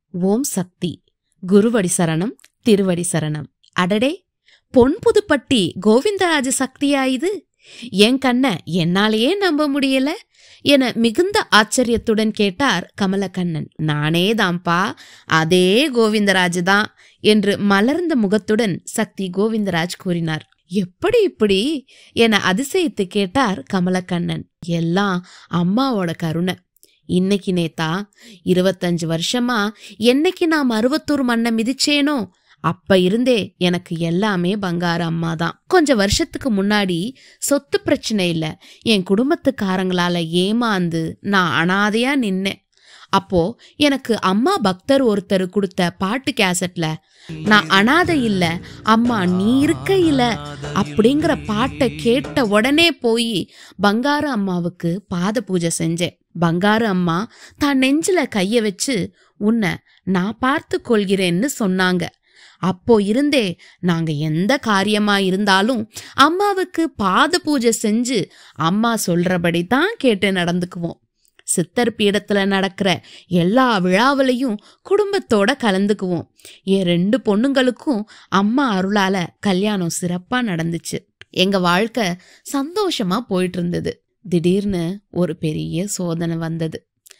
ஓம் சக்தி குருவடி சரணம் திருவடி சரணம் அடடே பொன் புதுப்பட்டி கோவிந்தராஜ சக்தியா இது என் கண்ண என்னாலேயே நம்ப முடியல என மிகுந்த ஆச்சரியத்துடன் கேட்டார் கமலக்கண்ணன் நானே தான்ப்பா அதே கோவிந்தராஜ் தான் என்று மலர்ந்த முகத்துடன் சக்தி கோவிந்தராஜ் கூறினார் எப்படி இப்படி என அதிசயித்து கேட்டார் கமலக்கண்ணன் எல்லாம் அம்மாவோட கருணை இன்னைக்கு நேத்தா இருபத்தஞ்சு வருஷமா என்னைக்கு நான் மருவத்தூர் மண்ணை மிதிச்சேனோ அப்ப இருந்தே எனக்கு எல்லாமே பங்கார அம்மா தான் கொஞ்ச வருஷத்துக்கு முன்னாடி சொத்து பிரச்சனை இல்ல என் குடும்பத்துக்காரங்களால ஏமாந்து நான் அனாதையா நின்னேன் அப்போ எனக்கு அம்மா பக்தர் ஒருத்தர் கொடுத்த பாட்டு கேசட்ல நான் அனாதை இல்ல அம்மா நீ இருக்க இல்ல அப்படிங்கிற பாட்டை கேட்ட உடனே போய் பங்காரு அம்மாவுக்கு பாத பூஜை செஞ்சேன் பங்காரு அம்மா தான் நெஞ்சில கைய வச்சு உன்னை நான் பார்த்து கொள்கிறேன்னு சொன்னாங்க அப்போ இருந்தே நாங்க எந்த காரியமா இருந்தாலும் அம்மாவுக்கு பாத பூஜை செஞ்சு அம்மா சொல்றபடி தான் கேட்டு நடந்துக்குவோம் சித்தர் பீடத்துல நடக்கிற எல்லா விழாவிலையும் குடும்பத்தோட கலந்துக்குவோம் என் ரெண்டு பொண்ணுங்களுக்கும் அம்மா அருளால கல்யாணம் சிறப்பா நடந்துச்சு எங்க வாழ்க்கை சந்தோஷமா போயிட்டு இருந்தது திடீர்னு ஒரு பெரிய சோதனை வந்தது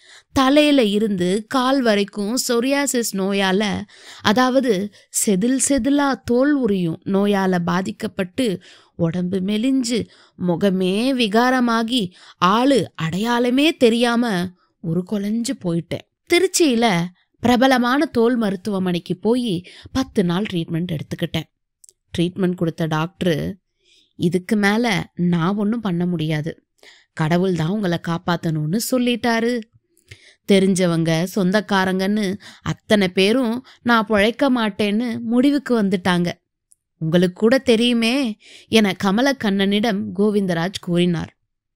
தலையில இருந்து கால் வரைக்கும் சொரியாசிஸ் நோயால அதாவது செதில் செதிலா தோல் உரியும் நோயால பாதிக்கப்பட்டு உடம்பு மெலிஞ்சு முகமே விகாரமாகி ஆளு அடையாளமே தெரியாம ஒரு கொலைஞ்சு போயிட்டேன் திருச்சியில பிரபலமான தோல் மருத்துவமனைக்கு போய் பத்து நாள் ட்ரீட்மெண்ட் எடுத்துக்கிட்டேன் ட்ரீட்மெண்ட் கொடுத்த டாக்டரு இதுக்கு மேல நான் ஒன்றும் பண்ண முடியாது கடவுள் தான் உங்களை காப்பாத்தணும்னு சொல்லிட்டாரு தெரிஞ்சவங்க சொந்தக்காரங்கன்னு அத்தனை பேரும் நான் பிழைக்க மாட்டேன்னு முடிவுக்கு வந்துட்டாங்க உங்களுக்கு கூட தெரியுமே என கமலக்கண்ணனிடம் கோவிந்தராஜ் கூறினார்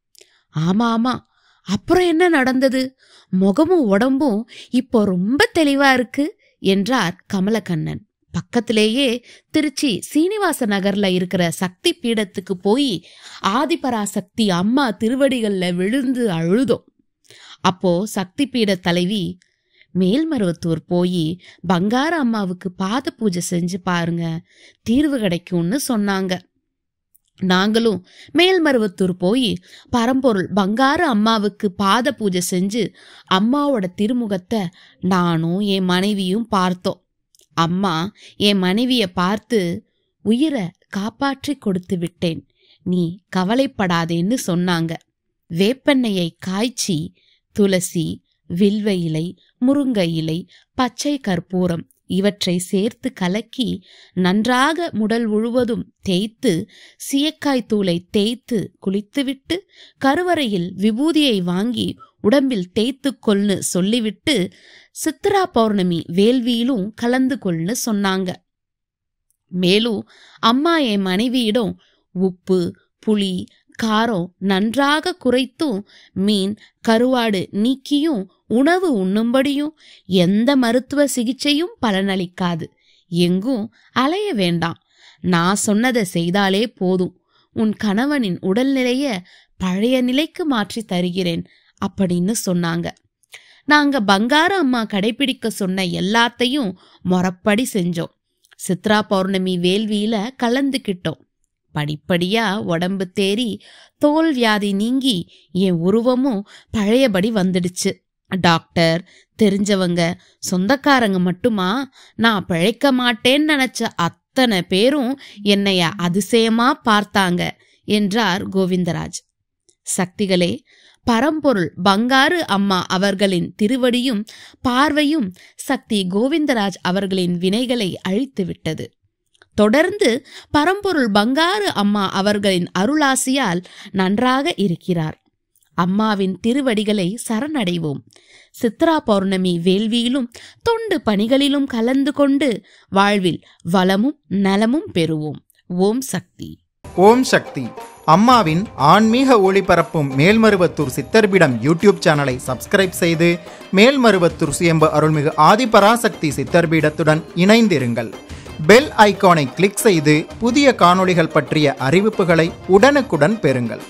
ஆமா ஆமா அப்புறம் என்ன நடந்தது முகமும் உடம்பும் இப்போ ரொம்ப தெளிவா இருக்கு என்றார் கமலக்கண்ணன் பக்கத்திலேயே திருச்சி சீனிவாச நகர்ல இருக்கிற சக்தி பீடத்துக்கு போய் ஆதிபராசக்தி அம்மா திருவடிகள்ல விழுந்து அழுதோம் அப்போ சக்தி பீட தலைவி மேல்மருவத்தூர் போய் பங்கார அம்மாவுக்கு பாத பூஜை செஞ்சு பாருங்க தீர்வு கிடைக்கும்னு சொன்னாங்க நாங்களும் மேல்மருவத்தூர் போய் பரம்பொருள் பங்கார அம்மாவுக்கு பாத பூஜை செஞ்சு அம்மாவோட திருமுகத்தை நானும் என் மனைவியும் பார்த்தோம் அம்மா என் மனைவிய பார்த்து உயிரை காப்பாற்றி கொடுத்து விட்டேன் நீ கவலைப்படாதேன்னு சொன்னாங்க வேப்பெண்ணெயை காய்ச்சி துளசி வில்வ இலை முருங்கை இலை பச்சை கற்பூரம் இவற்றை சேர்த்து கலக்கி நன்றாக முடல் முழுவதும் தேய்த்து சீயக்காய் தூளை தேய்த்து குளித்துவிட்டு கருவறையில் விபூதியை வாங்கி உடம்பில் தேய்த்து கொள்னு சொல்லிவிட்டு சித்ரா பௌர்ணமி வேள்வியிலும் கலந்து கொள்னு சொன்னாங்க மேலும் அம்மா என் மனைவியிடம் உப்பு புளி காரம் நன்றாக குறைத்தும் மீன் கருவாடு நீக்கியும் உணவு உண்ணும்படியும் எந்த மருத்துவ சிகிச்சையும் பலனளிக்காது எங்கும் அலைய வேண்டாம் நான் சொன்னதை செய்தாலே போதும் உன் கணவனின் உடல்நிலைய பழைய நிலைக்கு மாற்றி தருகிறேன் அப்படின்னு சொன்னாங்க நாங்க பங்கார அம்மா கடைபிடிக்க சொன்ன எல்லாத்தையும் மொறப்படி செஞ்சோம் சித்ரா பௌர்ணமி வேள்வியில கலந்துக்கிட்டோம் படிப்படியா உடம்பு தேறி தோல் வியாதி நீங்கி என் உருவமும் பழையபடி வந்துடுச்சு டாக்டர் தெரிஞ்சவங்க சொந்தக்காரங்க மட்டுமா நான் பிழைக்க மாட்டேன்னு நினைச்ச அத்தனை பேரும் என்னைய அதிசயமா பார்த்தாங்க என்றார் கோவிந்தராஜ் சக்திகளே பரம்பொருள் பங்காரு அம்மா அவர்களின் திருவடியும் பார்வையும் சக்தி கோவிந்தராஜ் அவர்களின் வினைகளை அழித்துவிட்டது தொடர்ந்து பரம்பொருள் பங்காரு அம்மா அவர்களின் அருளாசியால் நன்றாக இருக்கிறார் அம்மாவின் திருவடிகளை சரணடைவோம் சித்ரா பௌர்ணமி வேள்வியிலும் தொண்டு பணிகளிலும் கலந்து கொண்டு வாழ்வில் வளமும் நலமும் பெறுவோம் ஓம் சக்தி ஓம் சக்தி அம்மாவின் ஆன்மீக ஒளிபரப்பும் மேல்மருவத்தூர் சித்தர்பிடம் யூடியூப் சேனலை சப்ஸ்கிரைப் செய்து மேல்மருவத்தூர் சுயம்பு அருள்மிகு ஆதிபராசக்தி சித்தர்பீடத்துடன் இணைந்திருங்கள் பெல் ஐகானை கிளிக் செய்து புதிய காணொளிகள் பற்றிய அறிவிப்புகளை உடனுக்குடன் பெறுங்கள்